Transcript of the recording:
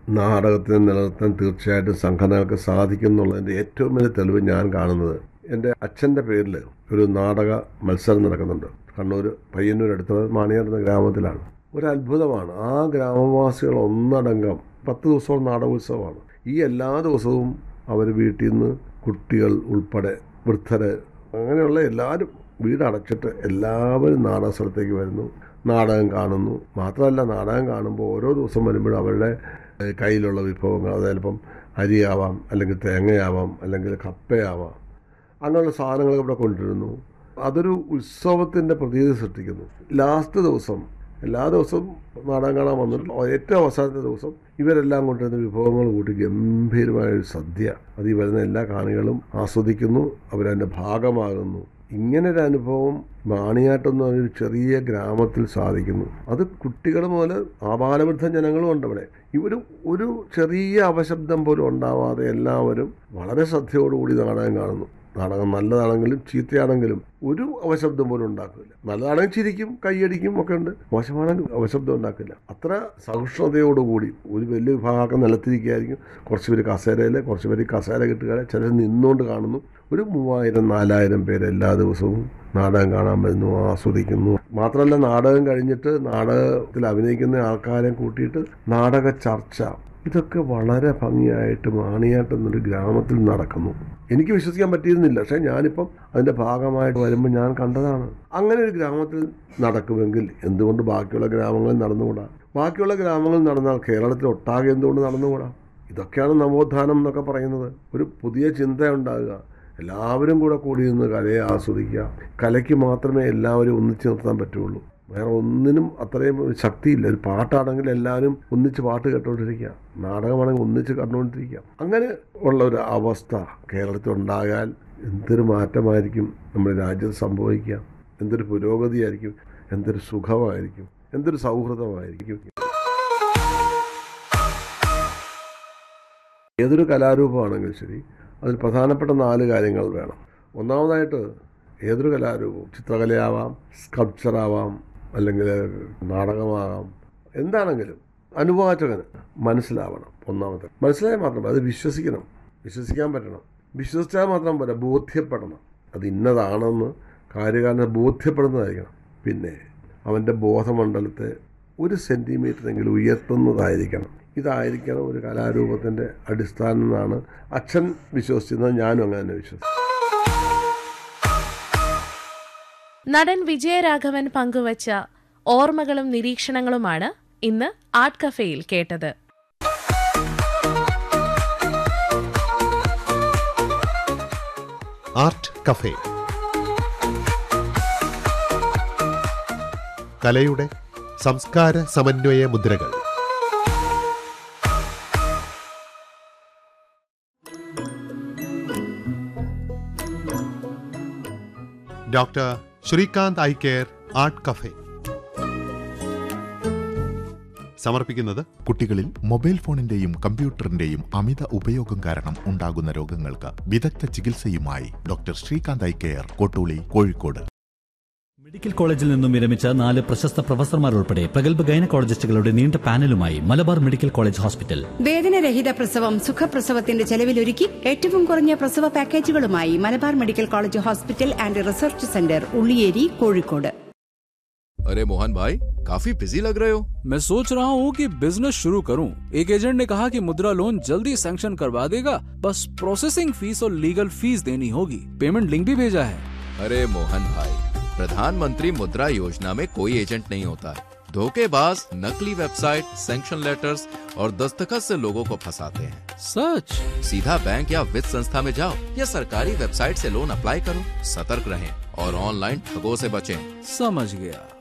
നാടകത്തിനെ നിലനിർത്താൻ തീർച്ചയായിട്ടും സംഘടനകൾക്ക് സാധിക്കും എന്നുള്ളതിൻ്റെ ഏറ്റവും വലിയ തെളിവ് ഞാൻ കാണുന്നത് എൻ്റെ അച്ഛൻ്റെ പേരിൽ ഒരു നാടക മത്സരം നടക്കുന്നുണ്ട് കണ്ണൂർ പയ്യന്നൂർ അടുത്തുള്ള മാണിയാർ എന്ന ഗ്രാമത്തിലാണ് ഒരു അത്ഭുതമാണ് ആ ഗ്രാമവാസികൾ ഒന്നടങ്കം പത്ത് ദിവസവും നാടകോത്സവമാണ് ഈ എല്ലാ ദിവസവും അവർ വീട്ടിൽ നിന്ന് കുട്ടികൾ ഉൾപ്പെടെ വൃദ്ധര് അങ്ങനെയുള്ള എല്ലാവരും വീടടച്ചിട്ട് എല്ലാവരും നാടക സ്ഥലത്തേക്ക് വരുന്നു നാടകം കാണുന്നു മാത്രമല്ല നാടകം കാണുമ്പോൾ ഓരോ ദിവസം വരുമ്പോഴും അവരുടെ ഏഹ്, കയ്യിലുള്ള വിഭവങ്ങൾ അത് ചിലപ്പം അരിയാവാം അല്ലെങ്കിൽ തേങ്ങയാവാം അല്ലെങ്കിൽ കപ്പയാവാം അങ്ങനെയുള്ള സാധനങ്ങളൊക്കെ ഇവിടെ കൊണ്ടുവരുന്നു അതൊരു ഉത്സവത്തിൻ്റെ പ്രതീതി സൃഷ്ടിക്കുന്നു ലാസ്റ്റ് ദിവസം എല്ലാ ദിവസവും നാടകം കാണാൻ വന്നിട്ട് ഏറ്റവും അവസാനത്തെ ദിവസം ഇവരെല്ലാം കൊണ്ടുവരുന്ന വിഭവങ്ങൾ കൂട്ടി ഗംഭീരമായ ഒരു സദ്യ അത് ഈ വരുന്ന എല്ലാ കാണികളും ആസ്വദിക്കുന്നു അവരതിൻ്റെ ഭാഗമാകുന്നു ഇങ്ങനെ ഒരു അനുഭവം മാണിയാട്ടം എന്ന് പറഞ്ഞൊരു ചെറിയ ഗ്രാമത്തിൽ സാധിക്കുന്നു അത് കുട്ടികൾ മുതൽ ആപാലവൃദ്ധ ജനങ്ങളും ഉണ്ട് അവിടെ ഇവരും ഒരു ചെറിയ അപശബ്ദം പോലും ഉണ്ടാവാതെ എല്ലാവരും വളരെ ശ്രദ്ധയോടുകൂടി നാടകം കാണുന്നു നാടകം നല്ലതാണെങ്കിലും ചീത്തയാണെങ്കിലും ഒരു അവശബ്ദം പോലും ഉണ്ടാക്കില്ല നല്ലതാണെങ്കിൽ ചിരിക്കും കൈയടിക്കും ഒക്കെ ഉണ്ട് മോശമാണെങ്കിൽ അവശബ്ദം ഉണ്ടാക്കില്ല അത്ര സഹിഷ്ണുതയോടുകൂടി ഒരു വലിയ വിഭാഗമൊക്കെ നിലത്തിരിക്കുകയായിരിക്കും കുറച്ച് പേര് കസേരയിൽ കുറച്ച് പേര് കസേര കിട്ടുക ചിലർ നിന്നുകൊണ്ട് കാണുന്നു ഒരു മൂവായിരം നാലായിരം പേര് എല്ലാ ദിവസവും നാടകം കാണാൻ വരുന്നു ആസ്വദിക്കുന്നു മാത്രമല്ല നാടകം കഴിഞ്ഞിട്ട് നാടകത്തിൽ അഭിനയിക്കുന്ന ആൾക്കാരെ കൂട്ടിയിട്ട് നാടക ചർച്ച ഇതൊക്കെ വളരെ ഭംഗിയായിട്ട് മാണിയാട്ട് എന്നൊരു ഗ്രാമത്തിൽ നടക്കുന്നു എനിക്ക് വിശ്വസിക്കാൻ പറ്റിയിരുന്നില്ല പക്ഷേ ഞാനിപ്പം അതിൻ്റെ ഭാഗമായിട്ട് വരുമ്പോൾ ഞാൻ കണ്ടതാണ് അങ്ങനെ ഒരു ഗ്രാമത്തിൽ നടക്കുമെങ്കിൽ എന്തുകൊണ്ട് ബാക്കിയുള്ള ഗ്രാമങ്ങളിൽ നടന്നുകൂടാ ബാക്കിയുള്ള ഗ്രാമങ്ങളിൽ നടന്നാൽ കേരളത്തിൽ ഒട്ടാകെ എന്തുകൊണ്ട് നടന്നുകൂടാ ഇതൊക്കെയാണ് നവോത്ഥാനം എന്നൊക്കെ പറയുന്നത് ഒരു പുതിയ ചിന്ത ഉണ്ടാകുക എല്ലാവരും കൂടെ കൂടി നിന്ന് കലയെ ആസ്വദിക്കുക കലയ്ക്ക് മാത്രമേ എല്ലാവരും ഒന്നിച്ച് നിർത്താൻ പറ്റുള്ളൂ വേറെ ഒന്നിനും അത്രയും ഒരു ശക്തിയില്ല ഒരു പാട്ടാണെങ്കിൽ എല്ലാവരും ഒന്നിച്ച് പാട്ട് കേട്ടോണ്ടിരിക്കുക നാടകമാണെങ്കിൽ ഒന്നിച്ച് കണ്ടുകൊണ്ടിരിക്കുക അങ്ങനെ ഉള്ള ഒരു അവസ്ഥ കേരളത്തിൽ ഉണ്ടായാൽ എന്തൊരു മാറ്റമായിരിക്കും നമ്മുടെ രാജ്യത്ത് സംഭവിക്കുക എന്തൊരു പുരോഗതിയായിരിക്കും എന്തൊരു സുഖമായിരിക്കും എന്തൊരു സൗഹൃദമായിരിക്കും ഏതൊരു കലാരൂപമാണെങ്കിലും ശരി അതിൽ പ്രധാനപ്പെട്ട നാല് കാര്യങ്ങൾ വേണം ഒന്നാമതായിട്ട് ഏതൊരു കലാരൂപവും ചിത്രകലയാവാം സ്കൾപ്ചറാവാം അല്ലെങ്കിൽ നാടകമാകാം എന്താണെങ്കിലും അനുവാചകന് മനസ്സിലാവണം ഒന്നാമത്തെ മനസ്സിലായാൽ മാത്രം അത് വിശ്വസിക്കണം വിശ്വസിക്കാൻ പറ്റണം വിശ്വസിച്ചാൽ മാത്രം പോരാ ബോധ്യപ്പെടണം അത് ഇന്നതാണെന്ന് കാര്യകാരനെ ബോധ്യപ്പെടുന്നതായിരിക്കണം പിന്നെ അവൻ്റെ ബോധമണ്ഡലത്തെ ഒരു സെൻറ്റിമീറ്ററെങ്കിലും ഉയർത്തുന്നതായിരിക്കണം ഇതായിരിക്കണം ഒരു കലാരൂപത്തിൻ്റെ അടിസ്ഥാനം എന്നാണ് അച്ഛൻ വിശ്വസിച്ചിരുന്നത് ഞാനും അങ്ങനെ തന്നെ വിശ്വസിച്ചു നടൻ വിജയരാഘവൻ പങ്കുവച്ച ഓർമ്മകളും നിരീക്ഷണങ്ങളുമാണ് ഇന്ന് ആർട്ട് കഫേയിൽ കേട്ടത് ആർട്ട് കഫേ കലയുടെ സംസ്കാര സമന്വയ മുദ്രകൾ doctor Srikanth eye care art cafe സമർപ്പിക്കുന്നത് കുട്ടികളിൽ മൊബൈൽ ഫോണിന്റെയും കമ്പ്യൂട്ടറിന്റെയും അമിത ഉപയോഗം കാരണം ഉണ്ടാകുന്ന രോഗങ്ങൾക്ക് വിദഗ്ധ ചികിത്സയുമായി doctor Srikanth eye care Kottooli Kozhikode medical കോളേജിൽ നിന്നും വിരമിച്ച നാല് പ്രശസ്ത പ്രൊഫസർമാർ ഉൾപ്പെടെ പ്രഗത്ഭ ഗൈനക്കോളജിസ്റ്റുകളുടെ നീണ്ട പാനലുമായി മലബാർ മെഡിക്കൽ കോളേജ് ഹോസ്പിറ്റൽ വേദനരഹിത പ്രസവം സുഖപ്രസവത്തിന്റെ ചെലവിലൊരുക്കി ഏറ്റവും കുറഞ്ഞ പ്രസവ പാക്കേജുകളുമായി Malabar medical college hospital and research centre Ulliyeri Kozhikode अरे मोहन भाई काफी बिजी लग रहे हो मैं सोच रहा हूँ कि बिजनेस शुरू करूँ एक एजेंट ने कहा कि मुद्रा लोन जल्दी सैंक्शन करवा देगा बस प्रोसेसिंग फीस और लीगल फीस देनी होगी पेमेंट लिंक भी भेजा है अरे मोहन भाई प्रधानमंत्री मुद्रा योजना में कोई एजेंट नहीं होता है धोखेबाज नकली वेबसाइट सैंक्शन लेटर्स और दस्तखत से लोगों को फंसाते हैं सच सीधा बैंक या वित्त संस्था में जाओ या सरकारी वेबसाइट से लोन अप्लाई करो सतर्क रहें और ऑनलाइन ठगों से बचें समझ गया